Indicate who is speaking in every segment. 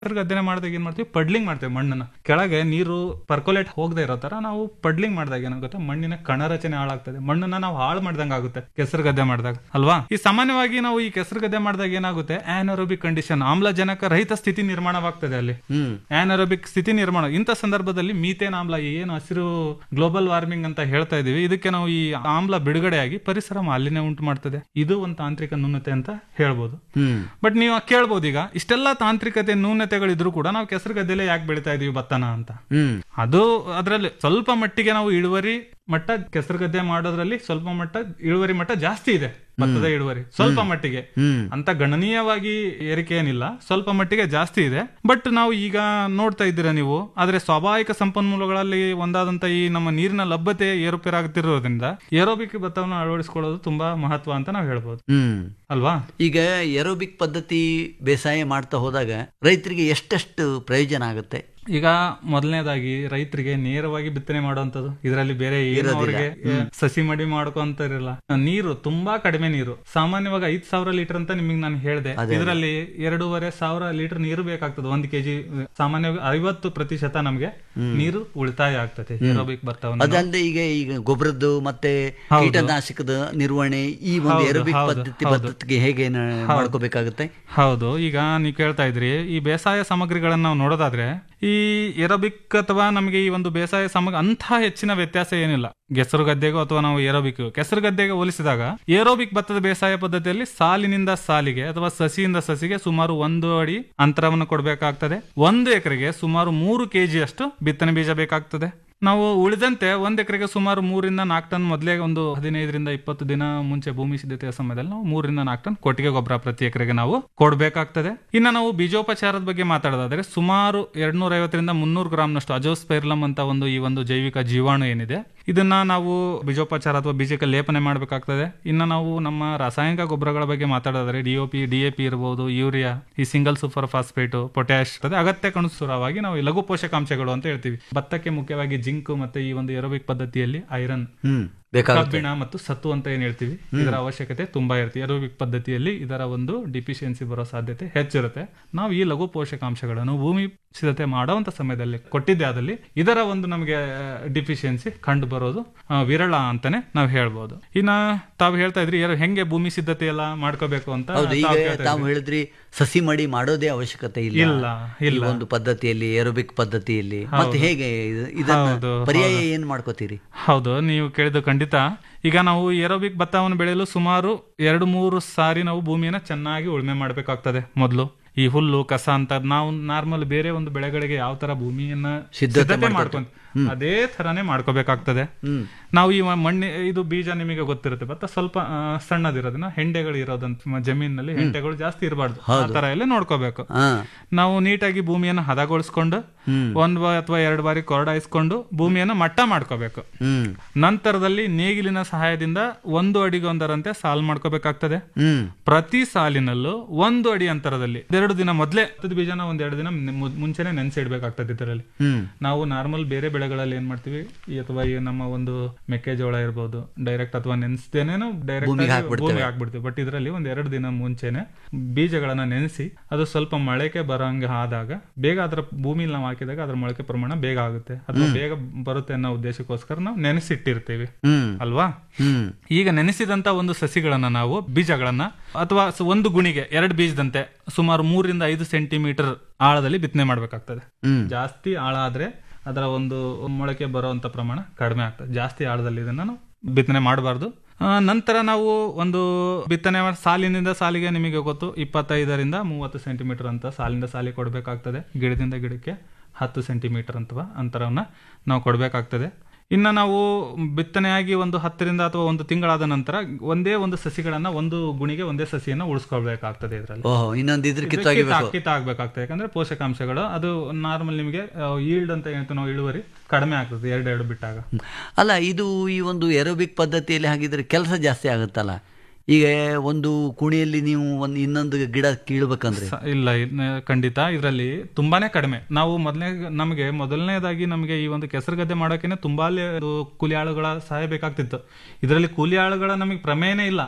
Speaker 1: ಗದ್ದೆನೆ ಮಾಡಿದಾಗ ಏನ್ ಮಾಡ್ತೀವಿ ಪಡ್ಲಿಂಗ್ ಮಾಡ್ತೇವೆ ಮಣ್ಣನ್ನ ಕೆಳಗೆ ನೀರು ಪರ್ಕೊಲೇಟ್ ಹೋಗದೆ ಇರೋ ತರ ನಾವು ಪಡ್ಲಿಂಗ್ ಮಾಡಿದಾಗ ಏನಾಗುತ್ತೆ ಮಣ್ಣಿನ ಕಣ ರಚನೆ ಹಾಳಾಗ್ತದೆ ಮಣ್ಣನ್ನ ನಾವು ಹಾಳು ಮಾಡ್ದಂಗ ಆಗುತ್ತೆ ಕೆಸರು ಗದ್ದೆ ಮಾಡಿದಾಗ ಅಲ್ವಾ ಈ ಸಾಮಾನ್ಯವಾಗಿ ನಾವು ಈ ಕೆಸರು ಗದ್ದೆ ಮಾಡಿದಾಗ ಏನಾಗುತ್ತೆ ಆನರೋಬಿಕ್ ಕಂಡೀಷನ್ ಆಮ್ಲಜನಕ ರಹಿತ ಸ್ಥಿತಿ ನಿರ್ಮಾಣವಾಗ್ತದೆ ಅಲ್ಲಿ
Speaker 2: ಹ್ಮ್
Speaker 1: ಆನರೋಬಿಕ್ ಸ್ಥಿತಿ ನಿರ್ಮಾಣ ಇಂಥ ಸಂದರ್ಭದಲ್ಲಿ ಮೀಥೇನ್ ಆಮ್ಲ ಏನು ಹಸಿರು ಗ್ಲೋಬಲ್ ವಾರ್ಮಿಂಗ್ ಅಂತ ಹೇಳ್ತಾ ಇದೀವಿ ಇದಕ್ಕೆ ನಾವು ಈ ಆಮ್ಲ ಬಿಡುಗಡೆಯಾಗಿ ಪರಿಸರ ಮಾಲಿನ್ಯ ಉಂಟು ಮಾಡ್ತದೆ ಇದು ಒಂದು ತಾಂತ್ರಿಕ ನ್ಯೂನತೆ ಅಂತ ಹೇಳ್ಬೋದು
Speaker 2: ಹ್ಮ್
Speaker 1: ಬಟ್ ನೀವು ಕೇಳ್ಬೋದು ಈಗ ಇಷ್ಟೆಲ್ಲ ತಾಂತ್ರಿಕತೆ ನ್ಯೂನತೆಗಳಿದ್ರು ಕೂಡ ನಾವು ಕೆಸರು ಗದ್ದೆಲೆ ಯಾಕೆ ಬೆಳಿತಾ ಇದೀವಿ ಭತ್ತನ ಅಂತ
Speaker 2: ಹ್ಮ್
Speaker 1: ಅದು ಅದರಲ್ಲಿ ಸ್ವಲ್ಪ ಮಟ್ಟಿಗೆ ನಾವು ಇಳುವರಿ ಮಟ್ಟ ಕೆಸರು ಗದ್ದೆ ಮಾಡೋದ್ರಲ್ಲಿ ಸ್ವಲ್ಪ ಮಟ್ಟ ಇಳುವರಿ ಮಟ್ಟ ಜಾಸ್ತಿ ಇದೆ ಭತ್ತದ ಇಳುವರಿ ಸ್ವಲ್ಪ ಮಟ್ಟಿಗೆ
Speaker 2: ಹ್ಮ್
Speaker 1: ಅಂತ ಗಣನೀಯವಾಗಿ ಏರಿಕೆ ಏನಿಲ್ಲ ಸ್ವಲ್ಪ ಮಟ್ಟಿಗೆ ಜಾಸ್ತಿ ಇದೆ ಬಟ್ ನಾವು ಈಗ ನೋಡ್ತಾ ಇದ್ದೀರಾ ನೀವು ಆದ್ರೆ ಸ್ವಾಭಾವಿಕ ಸಂಪನ್ಮೂಲಗಳಲ್ಲಿ ಒಂದಾದಂತ ಈ ನಮ್ಮ ನೀರಿನ ಲಭ್ಯತೆ ಏರುಪೇರಾಗುತ್ತಿರೋದ್ರಿಂದ ಏರೋಬಿಕ್ ಭತ್ತವನ್ನು ಅಳವಡಿಸಿಕೊಳ್ಳೋದು ತುಂಬಾ ಮಹತ್ವ ಅಂತ ನಾವು ಹೇಳ್ಬೋದು
Speaker 2: ಹ್ಮ್
Speaker 1: ಅಲ್ವಾ
Speaker 2: ಈಗ ಎರೋಬಿಕ್ ಪದ್ಧತಿ ಬೇಸಾಯ ಮಾಡ್ತಾ ಹೋದಾಗ ರೈತರಿಗೆ ಎಷ್ಟೆಷ್ಟು ಪ್ರಯೋಜನ ಆಗುತ್ತೆ
Speaker 1: ಈಗ ಮೊದಲನೇದಾಗಿ ರೈತರಿಗೆ ನೇರವಾಗಿ ಬಿತ್ತನೆ ಮಾಡುವಂತದ್ದು ಇದರಲ್ಲಿ ಬೇರೆ ಏನು ಅವರಿಗೆ ಸಸಿ ಮಡಿ ಮಾಡ್ಕೊಂತ ಇರಲ್ಲ ನೀರು ತುಂಬಾ ಕಡಿಮೆ ನೀರು ಸಾಮಾನ್ಯವಾಗಿ ಐದ್ ಸಾವಿರ ಲೀಟರ್ ಅಂತ ನಿಮಗೆ ನಾನು ಹೇಳಿದೆ ಇದರಲ್ಲಿ ಎರಡೂವರೆ ಸಾವಿರ ಲೀಟರ್ ನೀರು ಬೇಕಾಗ್ತದೆ ಒಂದ್ ಕೆಜಿ ಸಾಮಾನ್ಯವಾಗಿ ಐವತ್ತು ಪ್ರತಿಶತ ನಮ್ಗೆ ನೀರು ಉಳಿತಾಯ ಆಗ್ತದೆ ಏರೋಬಿಕ್ ಭತ್ತವನ್ನು
Speaker 2: ಅದಲ್ಲದೆ ಈಗ ಈಗ ಗೊಬ್ಬರದ್ದು ಮತ್ತೆ ಕೀಟನಾಶಕದ ನಿರ್ವಹಣೆ ಈ ಒಂದು ಎರೋಬಿಕ್ ಪದ್ಧತಿ ಪದ್ಧತಿಗೆ ಹೇಗೆ ನ- ಮಾಡ್ಕೋಬೇಕಾಗುತ್ತೆ
Speaker 1: ಹೌದು ಈಗ ನೀವು ಕೇಳ್ತಾ ಇದ್ರಿ ಈ ಬೇಸಾಯ ಸಾಮಗ್ರಿಗಳನ್ನ ನಾವು ನೋಡೋದಾದ್ರೆ ಈ ಏರೋಬಿಕ್ ಅಥವಾ ನಮಗೆ ಈ ಒಂದು ಬೇಸಾಯ ಸಾಮಗ್ರಿ ಅಂಥ ಹೆಚ್ಚಿನ ವ್ಯತ್ಯಾಸ ಏನಿಲ್ಲ ಕೆಸರು ಗದ್ದೆಗೂ ಅಥವಾ ನಾವು ಏರೋಬಿಕ್ ಕೆಸರು ಗದ್ದೆಗೆ ಹೋಲಿಸಿದಾಗ ಏರೋಬಿಕ್ ಭತ್ತದ ಬೇಸಾಯ ಪದ್ಧತಿಯಲ್ಲಿ ಸಾಲಿನಿಂದ ಸಾಲಿಗೆ ಅಥವಾ ಸಸಿಯಿಂದ ಸಸಿಗೆ ಸುಮಾರು ಒಂದು ಅಡಿ ಅಂತರವನ್ನು ಕೊಡಬೇಕಾಗ್ತದೆ ಒಂದು ಎಕರೆಗೆ ಸುಮಾರು ಮೂರು ಕೆಜಿ ಅಷ್ಟು ಬಿತ್ತನೆ ಬೀಜ ಬೇಕಾಗ್ತದೆ ನಾವು ಉಳಿದಂತೆ ಒಂದ್ ಎಕರೆಗೆ ಸುಮಾರು ಮೂರಿಂದ ನಾಲ್ಕು ಟನ್ ಮೊದಲೇ ಒಂದು ಹದಿನೈದರಿಂದ ಇಪ್ಪತ್ತು ದಿನ ಮುಂಚೆ ಭೂಮಿ ಸಿದ್ಧತೆಯ ಸಮಯದಲ್ಲಿ ನಾವು ಮೂರಿಂದ ನಾಲ್ಕು ಟನ್ ಕೊಟ್ಟಿಗೆ ಗೊಬ್ಬರ ಪ್ರತಿ ಎಕರೆಗೆ ನಾವು ಕೊಡಬೇಕಾಗ್ತದೆ ಇನ್ನು ನಾವು ಬೀಜೋಪಚಾರದ ಬಗ್ಗೆ ಮಾತಾಡೋದಾದ್ರೆ ಸುಮಾರು ಎರಡ್ನೂರ ಐವತ್ತರಿಂದ ಮುನ್ನೂರು ಗ್ರಾಮ್ನಷ್ಟು ಅಜೋಸ್ಪೈರ್ಲಮ್ ಅಂತ ಒಂದು ಈ ಒಂದು ಜೈವಿಕ ಜೀವಾಣು ಏನಿದೆ ಇದನ್ನ ನಾವು ಬೀಜೋಪಚಾರ ಅಥವಾ ಬೀಜಕ್ಕೆ ಲೇಪನೆ ಮಾಡಬೇಕಾಗ್ತದೆ ಇನ್ನು ನಾವು ನಮ್ಮ ರಾಸಾಯನಿಕ ಗೊಬ್ಬರಗಳ ಬಗ್ಗೆ ಮಾತಾಡೋದಾದ್ರೆ ಡಿಒಪಿ ಡಿಎಪಿ ಇರಬಹುದು ಯೂರಿಯಾ ಈ ಸಿಂಗಲ್ ಸೂಪರ್ ಫಾಸ್ಫೇಟ್ ಪೊಟ್ಯಾಶ್ ಅಗತ್ಯಕ್ಕನುಸಾರವಾಗಿ ನಾವು ಈ ಲಘು ಪೋಷಕಾಂಶಗಳು ಅಂತ ಹೇಳ್ತೀವಿ ಭತ್ತಕ್ಕೆ ಮುಖ್ಯವಾಗಿ ಜಿಂಕ್ ಮತ್ತೆ ಈ ಒಂದು ಏರೋಬಿಕ್ ಪದ್ಧತಿಯಲ್ಲಿ ಐರನ್
Speaker 2: ಹ್ಮ್ ಬೇಕಾಗುತ್ತೆ
Speaker 1: ಕಬ್ಬಿಣ ಮತ್ತು ಸತ್ತು ಅಂತ ಏನ್ ಹೇಳ್ತೀವಿ ಇದರ ಅವಶ್ಯಕತೆ ತುಂಬಾ ಇರುತ್ತೆ ಏರೋಬಿಕ್ ಪದ್ಧತಿಯಲ್ಲಿ ಇದರ ಒಂದು ಡಿಫಿಷಿಯನ್ಸಿ ಬರೋ ಸಾಧ್ಯತೆ ಹೆಚ್ಚಿರುತ್ತೆ ನಾವು ಈ ಲಘು ಪೋಷಕಾಂಶಗಳನ್ನು ಭೂಮಿ ಸಿದ್ಧತೆ ಮಾಡುವಂತ ಸಮಯದಲ್ಲಿ ಕೊಟ್ಟಿದ್ದೆ ಆದಲ್ಲಿ ಇದರ ಒಂದು ನಮಗೆ ಡಿಫಿಷಿಯನ್ಸಿ ಕಂಡು ಬರೋದು ಆ, ವಿರಳ ಅಂತಾನೆ ನಾವು ಹೇಳ್ಬೋದು ಇನ್ನ ತಾವು ಹೇಳ್ತಾ ಇದ್ರಿ ಯಾರು ಹೆಂಗೆ ಭೂಮಿ ಸಿದ್ಧತೆ ಎಲ್ಲ ಮಾಡ್ಕೋಬೇಕು ಅಂತ
Speaker 2: ಹೌದು ಈಗ
Speaker 1: ತಾವು ಕೇಳ್ತಾ
Speaker 2: ತಾವು ಹೇಳಿದ್ರಿ ಸಸಿ ಮಡಿ ಮಾಡೋದೇ ಅವಶ್ಯಕತೆ ಇಲ್ಲ
Speaker 1: ಇಲ್ಲ
Speaker 2: ಈ
Speaker 1: ಇಲ್ಲ
Speaker 2: ಒಂದು ಪದ್ಧತಿಯಲ್ಲಿ ಏರೋಬಿಕ್ ಪದ್ಧತಿಯಲ್ಲಿ ಮತ್ತೆ ಹೇಗೆ ಇದು- ಇದನ್ನ
Speaker 1: ಹೌದು,
Speaker 2: ಪರ್ಯಾಯ ಏನ್ ಮಾಡ್ಕೋತೀರಿ
Speaker 1: ಹೌದು ನೀವು ಕೇಳಿದ್ದು ಖಂಡಿತ ಈಗ ನಾವು ಏರೋಬಿಕ್ ಭತ್ತವನ್ನು ಬೆಳೆಯಲು ಸುಮಾರು ಎರಡು ಮೂರು ಸಾರಿ ನಾವು ಭೂಮಿಯನ್ನ ಚೆನ್ನಾಗಿ ಉಳುಮೆ ಮಾಡಬೇಕಾಗ್ತದೆ ಮೊದಲು ಈ ಹುಲ್ಲು ಕಸ ಅಂತ ನಾವು ನಾರ್ಮಲ್ ಬೇರೆ ಒಂದು ಬೆಳೆಗಳಿಗೆ ಯಾವ ತರ ಭೂಮಿಯನ್ನ
Speaker 2: ಸಿದ್ಧತೆ
Speaker 1: ಸಿದ್ಧತೆ ಮಾಡ್ಕೊಂತ ಅದೇ ತರಾನೇ ಮಾಡ್ಕೋಬೇಕಾಗ್ತದೆ
Speaker 2: ಹ್ಮ್
Speaker 1: ನಾವು ಈ ಮಣ್ಣಿ ಇದು ಬೀಜ ನಿಮಗೆ ಗೊತ್ತಿರುತ್ತೆ ಭತ್ತ ಸ್ವಲ್ಪ ಆ, ಸಣ್ಣದಿರೋದನ್ನ ಹೆಂಡೆಗಳು ಇರೋದಂತ ಮ- ಜಮೀನಿನಲ್ಲಿ ಹೆಂಡೆಗಳು ಜಾಸ್ತಿ ಇರಬಾರ್ದು ಆ ತರ ಎಲ್ಲ ನೋಡ್ಕೋಬೇಕು
Speaker 2: ಹಾ
Speaker 1: ನಾವು ನೀಟಾಗಿ ಭೂಮಿಯನ್ನು ಹದಗೊಳಿಸ್ಕೊಂಡು
Speaker 2: ಹ್ಮ್.
Speaker 1: ಒಂದ್ ಬಾ- ಅಥವಾ ಎರಡು ಬಾರಿ ಕೊರಡಾಯಿಸ್ಕೊಂಡು ಭೂಮಿಯನ್ನು ಮಟ್ಟ ಮಾಡ್ಕೋಬೇಕು
Speaker 2: ಹ್ಮ್
Speaker 1: ನಂತರದಲ್ಲಿ ನೇಗಿಲಿನ ಸಹಾಯದಿಂದ ಒಂದು ಅಡಿಗೊಂದರಂತೆ ಸಾಲು ಮಾಡ್ಕೋಬೇಕಾಗ್ತದೆ
Speaker 2: ಹ್ಮ್
Speaker 1: ಪ್ರತಿ ಸಾಲಿನಲ್ಲೂ ಒಂದು ಅಡಿ ಅಂತರದಲ್ಲಿ ಎರಡು ದಿನ ಮೊದಲೇ ಹತ್ತದ ಬೀಜನ ಒಂದ್ ಎರಡು ದಿನ ಮು- ಮುಂಚೆನೆ ನೆನೆಸಿಡ್ಬೇಕಾಗ್ತದೆ ಇದರಲ್ಲಿ
Speaker 2: ಹ್ಮ್
Speaker 1: ನಾವು ನಾರ್ಮಲ್ ಬೇರೆ ಬೆಳೆಗಳಲ್ಲಿ ಏನ್ ಮಾಡ್ತೀವಿ ಈ ಅಥವಾ ಈ ನಮ್ಮ ಒಂದು ಮೆಕ್ಕೆಜೋಳ ಇರ್ಬೋದು ಡೈರೆಕ್ಟ್ ಅಥವಾ ನೆನೆಸ್ದೇನೇನು ಡೈರೆಕ್ಟ್
Speaker 2: ಭೂಮಿಗೆ ಹಾಕ್ಬಿಡ್ತೇವೆ.
Speaker 1: ಭೂಮಿಗೆ ಹಾಕ್ಬಿಡ್ತೀವಿ ಬಟ್ ಇದರಲ್ಲಿ ಒಂದ್ ಎರಡು ದಿನ ಮುಂಚೆನೆ ಬೀಜಗಳನ್ನ ನೆನೆಸಿ ಅದು ಸ್ವಲ್ಪ ಮೊಳಕೆ ಬರೋಂಗೆ ಆದಾಗ ಬೇಗ ಅದರ ಭೂಮಿಲಿ ನಾವು ಹಾಕಿದಾಗ ಅದ್ರ ಮೊಳಕೆ ಪ್ರಮಾಣ ಬೇಗ ಆಗುತ್ತೆ ಅಥವಾ ಬೇಗ ಬರುತ್ತೆ ಅನ್ನೋ ಉದ್ದೇಶಕ್ಕೋಸ್ಕರ ನಾವು ನೆನೆಸಿಟ್ಟಿರ್ತೀವಿ
Speaker 2: ಹ್ಮ್
Speaker 1: ಅಲ್ವಾ
Speaker 2: ಹ್ಮ್
Speaker 1: ಈಗ ನೆನೆಸಿದಂತ ಒಂದು ಸಸಿಗಳನ್ನ ನಾವು ಬೀಜಗಳನ್ನ ಅಥವಾ ಸ- ಒಂದು ಗುಣಿಗೆ ಎರಡು ಬೀಜದಂತೆ ಸುಮಾರು ಮೂರರಿಂದ ಐದು ಸೆಂಟಿಮೀಟರ್ ಆಳದಲ್ಲಿ ಬಿತ್ತನೆ ಮಾಡಬೇಕಾಗ್ತದೆ
Speaker 2: ಹ್ಮ್
Speaker 1: ಜಾಸ್ತಿ ಆಳ ಆದ್ರೆ ಅದರ ಒಂದು ಮೊಳಕೆ ಬರುವಂತ ಪ್ರಮಾಣ ಕಡಿಮೆ ಆಗ್ತದೆ ಜಾಸ್ತಿ ಆಳದಲ್ಲಿ ಇದನ್ನ ನಾವು ಬಿತ್ತನೆ ಮಾಡಬಾರ್ದು ನಂತರ ನಾವು ಒಂದು ಬಿತ್ತನೆ ಮಾಡ್- ಸಾಲಿನಿಂದ ಸಾಲಿಗೆ ನಿಮಗೆ ಗೊತ್ತು ಇಪ್ಪತ್ತೈದರಿಂದ ಮೂವತ್ತು ಸೆಂಟಿಮೀಟರ್ ಅಂತ ಸಾಲಿಂದ ಸಾಲಿ ಕೊಡಬೇಕಾಗ್ತದೆ ಗಿಡದಿಂದ ಗಿಡಕ್ಕೆ ಹತ್ತು ಸೆಂಟಿಮೀಟರ್ ಅಥವಾ ಅಂತರವನ್ನ ನಾವು ಕೊಡಬೇಕಾಗ್ತದೆ ಇನ್ನು ನಾವು ಬಿತ್ತನೆಯಾಗಿ ಒಂದು ಹತ್ತರಿಂದ ಅಥವಾ ಒಂದು ತಿಂಗಳಾದ ನಂತರ ಒಂದೇ ಒಂದು ಸಸಿಗಳನ್ನ ಒಂದು ಗುಣಿಗೆ ಒಂದೇ ಸಸಿಯನ್ನ ಉಳಿಸ್ಕೊಳ್ಬೇಕಾಗ್ತದೆ ಇದರಲ್ಲಿ
Speaker 2: ಓಹೋ ಇನ್ನೊಂದು ಇದ್ರ
Speaker 1: ಕಿತ್ತ
Speaker 2: ಕಿತ್ತೋಗಿಬೇಕು
Speaker 1: ಕಿತ್ತ ಆಗ್ಬೇಕಾಗ್ತದೆ ಯಾಕಂದ್ರೆ ಪೋಷಕಾಂಶಗಳು ಅದು ನಾರ್ಮಲ್ ನಿಮಗೆ ಈಲ್ಡ್ ಅಂತ ಹೇಳ್ತೀವಿ ನಾವು ಇಳುವರಿ ಕಡಿಮೆ ಆಗ್ತದೆ ಎರಡೆರಡು ಬಿಟ್ಟಾಗ
Speaker 2: ಅಲ್ಲ ಇದು ಈ ಒಂದು ಎರೋಬಿಕ್ ಪದ್ಧತಿಯಲ್ಲಿ ಹಾಗಿದ್ರೆ ಕೆಲಸ ಜಾಸ್ತಿ ಆಗುತ್ತಲ್ಲ ಈಗ ಒಂದು ಕುಣಿಯಲ್ಲಿ ನೀವು ಒಂದು ಇನ್ನೊಂದು ಗಿಡ ಕೀಳ್ಬೇಕಂದ್ರೆ
Speaker 1: ಸ- ಇಲ್ಲ ಇದ್ನ ಖಂಡಿತ ಇದರಲ್ಲಿ ತುಂಬಾನೇ ಕಡಿಮೆ ನಾವು ಮೊದಲನೇ ನಮಗೆ ಮೊದಲನೇದಾಗಿ ನಮಗೆ ಈ ಒಂದು ಕೆಸರು ಗದ್ದೆ ಮಾಡೋಕೆನೆ ತುಂಬಾ ಕೂಲಿ ಆಳುಗಳ ಸಹಾಯ ಬೇಕಾಗ್ತಿತ್ತು ಇದರಲ್ಲಿ ಕೂಲಿ ಆಳುಗಳ ನಮಗೆ ಪ್ರಮೇಯನೇ ಇಲ್ಲ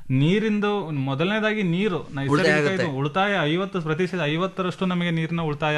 Speaker 1: ನೀರಿಂದು ಮೊದಲನೇದಾಗಿ ನೀರು ನೈಸರ್ಗಿಕ
Speaker 2: ಆಗುತ್ತೆ.
Speaker 1: ಇದು ಉಳಿತಾಯ ಐವತ್ತು ಪ್ರತಿಶತ ಐವತ್ತರಷ್ಟು ನಮಗೆ ನೀರಿನ ಉಳಿತಾಯ